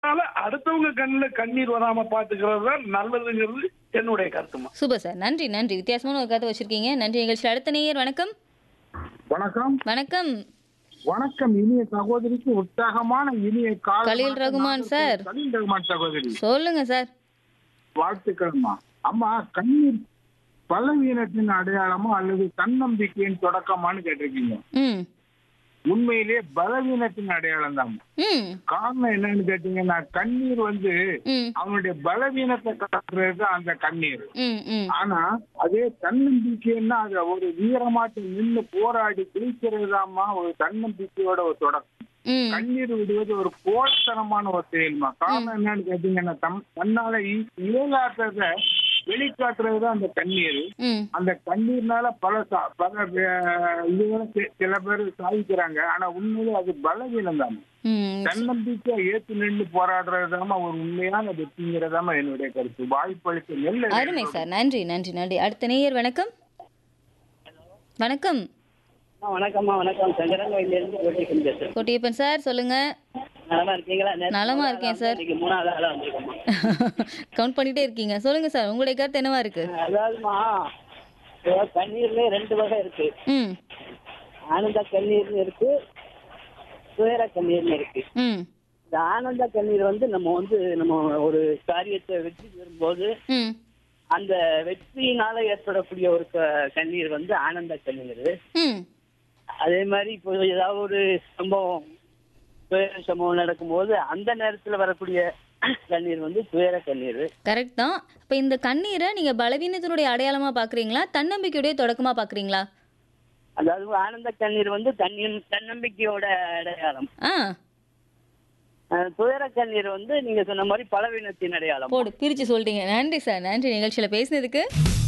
அதனால அடுத்தவங்க கண்ணுல கண்ணீர் வராம பாத்துக்கிறது தான் நல்லதுங்கிறது என்னுடைய கருத்துமா சூப்பர் சார் நன்றி நன்றி வித்தியாசமான ஒரு கருத்தை வச்சிருக்கீங்க நன்றி நிகழ்ச்சியில் அடுத்த நேயர் வணக்கம் வணக்கம் வணக்கம் வணக்கம் இனிய சகோதரிக்கு உற்சாகமான இனிய கால கலீல் வணக்கம். ரகுமான் நான் சார். கலீல் ரகுமான் சகோதரி சொல்லுங்க சார் வாழ்த்துக்கள்மா அம்மா கண்ணீர் பலவீனத்தின் அடையாளமா அல்லது தன்னம்பிக்கையின் தொடக்கமான்னு கேட்டிருக்கீங்க ம் உண்மையிலேயே பலவீனத்தின் அடையாளம் தான் ம் காரணம் என்னன்னு கேட்டீங்கன்னா கண்ணீர் வந்து ம் அவனுடைய பலவீனத்தை காட்டுறது அந்த கண்ணீர் ம் ம் ஆனா அதே தன்னம்பிக்கைன்னா அது ஒரு வீரமாட்டு நின்னு போராடி ஜெயிக்கிறதுதாம்மா ஒரு தன்னம்பிக்கையோட ஒரு தொடக்கம் ம் கண்ணீர் விடுவது ஒரு கோட்டத்தனமான ஒரு செயல்மா காரணம் என்னன்னு கேட்டீங்கன்னா தம் தன்னால இ- இயலாதத வெளிக்காட்டுறதுதான் அந்த கண்ணீர் ம் அந்த கண்ணீர்னால பல சா- பல அஹ், இதுகளை சி- சில பேர் சாதிக்கிறாங்க ஆனா உண்மையிலே அது பலவீனம் தான் ம் தன்னம்பிக்கை ஏத்து நின்று போராடுறதுதாம ஒரு உண்மையான வெற்றிங்கிறதாம என்னுடைய கருத்து வாய்ப்பளித்த நெல் அருமை சார் நன்றி நன்றி நன்றி அடுத்த நேயர் வணக்கம் வணக்கம் அம்மா, வணக்கம்மா வணக்கம் சங்கரங்கோயில இருந்து போட்டிக்கு பேசுறேன் கோட்டியப்பன் சார் சொல்லுங்க நலமா இருக்கீங்களா நேத்து நலமா முதல் இருக்கேன் ஆளா சார். இன்னைக்கு மூணாவது ஆளா வந்திருக்கோம்மா கவுண்ட் பண்ணிட்டே இருக்கீங்க சொல்லுங்க சார் உங்களுடைய கருத்து என்னவா இருக்கு அதாவதுமா இப்போ கண்ணீர்ல ரெண்டு வகை இருக்கு ம் ஆனந்த கண்ணீர்னு இருக்கு துயர கண்ணீர்னு இருக்கு ம் இந்த ஆனந்த கண்ணீர் வந்து நம்ம வந்து நம்ம ஒரு காரியத்தை வெற்றி பெறும்போது ம் அந்த வெற்றியினால ஏற்படக்கூடிய ஒரு க- கண்ணீர் வந்து ஆனந்த கண்ணீர் ம் அதே மாதிரி இப்போ ஏதாவது ஒரு சம்பவம் துயர சம்பவம் நடக்கும்போது அந்த நேரத்துல வரக்கூடிய கண்ணீர் வந்து துயர கண்ணீர் கரெக்ட் தான் இப்போ இந்த கண்ணீரை நீங்க பலவீனத்தினுடைய அடையாளமா பாக்குறீங்களா தன்னம்பிக்கையுடைய தொடக்கமா பாக்குறீங்களா அதாவது ஆனந்த கண்ணீர் வந்து தன்னின் தன்னம்பிக்கையோட அடையாளம் ஆ அஹ் துயர கண்ணீர் வந்து நீங்க சொன்ன மாதிரி பலவீனத்தின் அடையாளம் போடு பிரிச்சு சொல்லிட்டீங்க நன்றி சார் நன்றி நிகழ்ச்சியில பேசினதுக்கு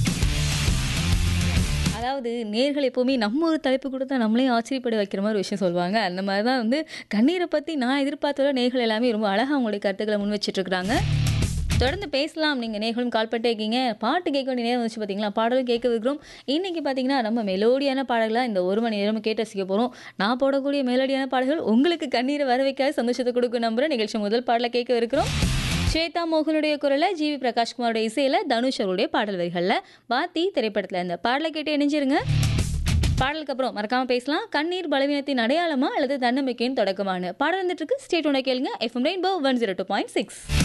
அதாவது நேர்கள் எப்போவுமே நம்ம ஒரு தலைப்பு கொடுத்தா நம்மளையும் ஆச்சரியப்பட வைக்கிற மாதிரி ஒரு விஷயம் சொல்லுவாங்க அந்த மாதிரி தான் வந்து கண்ணீரை பற்றி நான் எதிர்பார்த்தோட நேர்கள் எல்லாமே ரொம்ப அழகாக அவங்களுடைய கருத்துக்களை முன் வச்சிட்டு இருக்காங்க தொடர்ந்து பேசலாம் நீங்கள் நேர்களும் கால் பண்ணிட்டே இருக்கீங்க பாட்டு கேட்க வேண்டிய நேரம் வந்துச்சு பார்த்தீங்களா பாடலும் கேட்க வைக்கிறோம் இன்றைக்கி பார்த்தீங்கன்னா நம்ம மெலோடியான பாடல்களாக இந்த ஒரு மணி நேரம் கேட்டு ரசிக்க போகிறோம் நான் போடக்கூடிய மெலோடியான பாடல்கள் உங்களுக்கு கண்ணீரை வர வைக்காத சந்தோஷத்தை கொடுக்கும் நம்புறேன் நிகழ்ச்சி முதல் பாடலை கேட்க இருக்கிறோம் ஸ்வேதா மோகனுடைய குரலை ஜிவி பிரகாஷ்குமாரோட இசையில தனுஷ் அவருடைய பாடல் வரிகளில் வாத்தி திரைப்படத்தில் இந்த பாடலை கேட்டு இணைஞ்சிருங்க பாடலுக்கு அப்புறம் மறக்காம பேசலாம் கண்ணீர் பலவீனத்தின் அடையாளமா அல்லது தன்னம்பிக்கையின் தொடக்கமான பாடல் வந்துட்டு இருக்கு ஸ்டேட் உன கேளுங்க FM rainbow one zero two point six